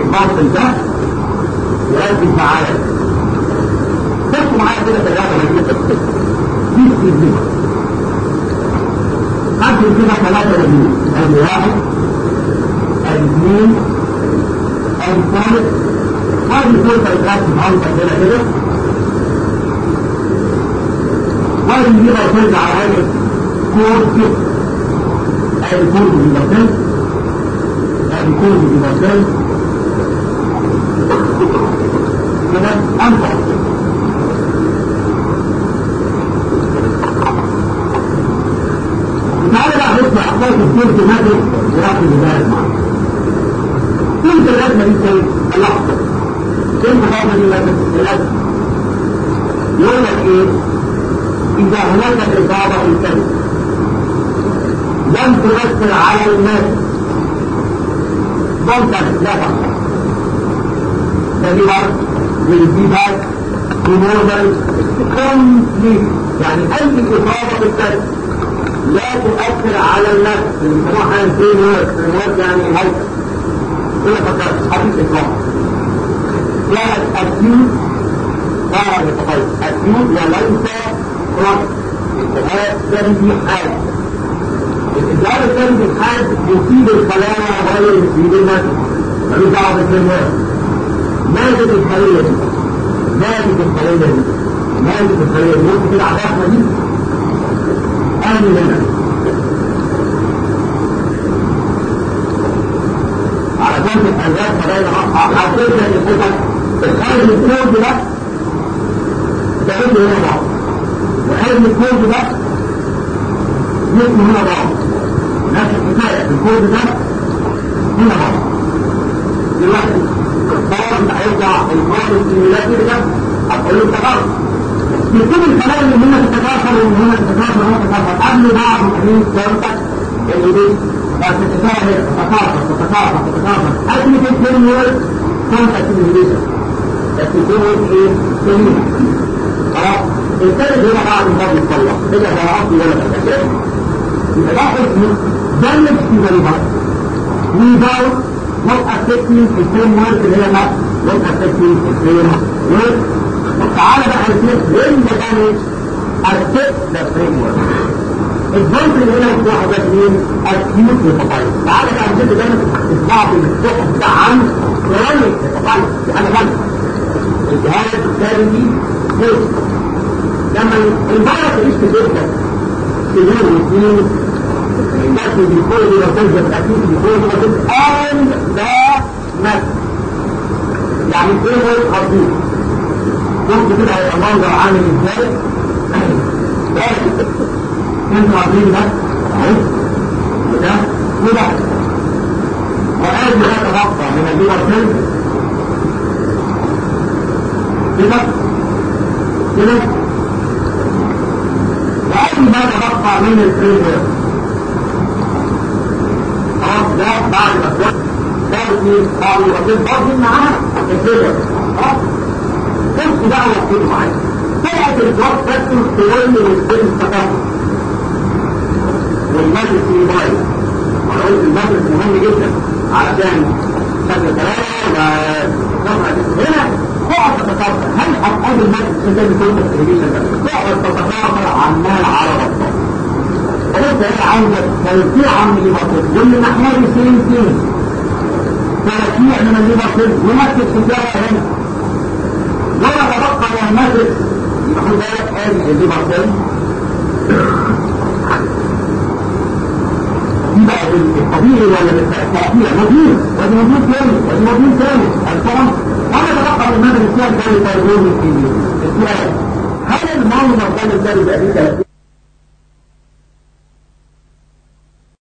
الباطل ده يؤدي معايا بصوا معايا كده ثلاثة رجلين دي كتير قدر كده ثلاثة رجلين ادي واحد ادي اثنين ادي ثالث وادي فرصة يتركب عنك كده كده وادي يجيبها وترجع على هذا كورس كده ادي كورس بيبقى ادي كورس بيبقى كده انفع تعالى بقى نسمع اخبار الكورس مادي ورقم البلد معاك كنت الازمه دي كيف اللحظه كنت هذا الازمه يقول لك ايه اذا هناك اصابه الكذب لم تؤثر على الناس ضمن لا تخطر deliver will be back to normal complete يعني أي إصابة في الكلب لا تؤثر على النفس بيسموها حاجة فريم ورك فريم ورك يعني هيكل كده فكرت حديث إصابة كانت أكيوت ظهر بالتقيد أكيوت وليس كرونيك الإجابة في حالة الإجابة الثاني في حالة يصيب الخلايا غير يصيب النفس ملوش دعوة بالفريم ورك ماتت الخلية دي ماتت الخلية دي ماتت الخلية دي ممكن كده عداها دي أهل هنا على كل الأنزال خلية حسيت أن يكون الخارج الكود ده تعمل هنا بعض وخارج الكود ده يكون هنا بعض نفس الحكاية الكود ده هنا بعض دلوقتي خلاص انت هيرجع الكود السيميلاتي ده هتقول له تقرب يكون الكلام اللي هنا تتكاثر ومن هنا تتكاثر وهنا تتكاثر قبل بعض وحين كونتك اللي دي بس تتكاثر تتكاثر تتكاثر تتكاثر قبل تكون وورد كونتك اللي بس يكون ايه سليم خلاص الثالث هنا بعد ما بيطلع كده ده عقلي ولا تتكاثر يبقى ده اسمه damage to the liver without not affecting the framework اللي هي not affecting the framework تعالى بقى نشوف when the damage affect the framework الجزء اللي هنا بتوع ده مين acute hepatitis تعالى بقى نشوف ده الضعف المفتوح ده عن chronic hepatitis دي حاجه ثانيه الجهاز الخارجي جزء لما الفيروس يعيش في جسمك سنين وسنين الناس بيكون لي وتنزل اكيد بيكون لي وتنزل and the نفس يعني ايه هو الخطير شفت كده هيبقى المنظر عامل ازاي انتوا عارفين ده اهو وده وده وقال لا تبقى من الليبر سيل كده كده وقال ما تبقى من الفريزر خلاص ده بعد الاسواق ده اثنين قالوا وكيل برضه معاه الفريزر خلاص بص بقى وكيل معايا طلعت الجواب تكتب تولي والسن التكافل والمجلس الموبايل وانا قلت المجلس مهم جدا علشان شكل ثلاثة هنا تقعد تتكافل هل هتقابل المجلس اللي بيكون في التلفزيون ده تقعد تتكافل عمال على بطال فانت هنا عندك توسيع من الليبرتين واللي نحن سين سين توسيع من الليبرتين ونفس الحكايه هنا ولا تبقى المسجد يبقى خد بالك ادي اللي مرتين دي بقى الطبيعي ولا بالتأثير مدير ودي مدير ثاني ودي مدير ثاني الفهم وانا تبقى المدرسة الثاني ترجمة في السؤال هل المعنى مرتين الثاني بقى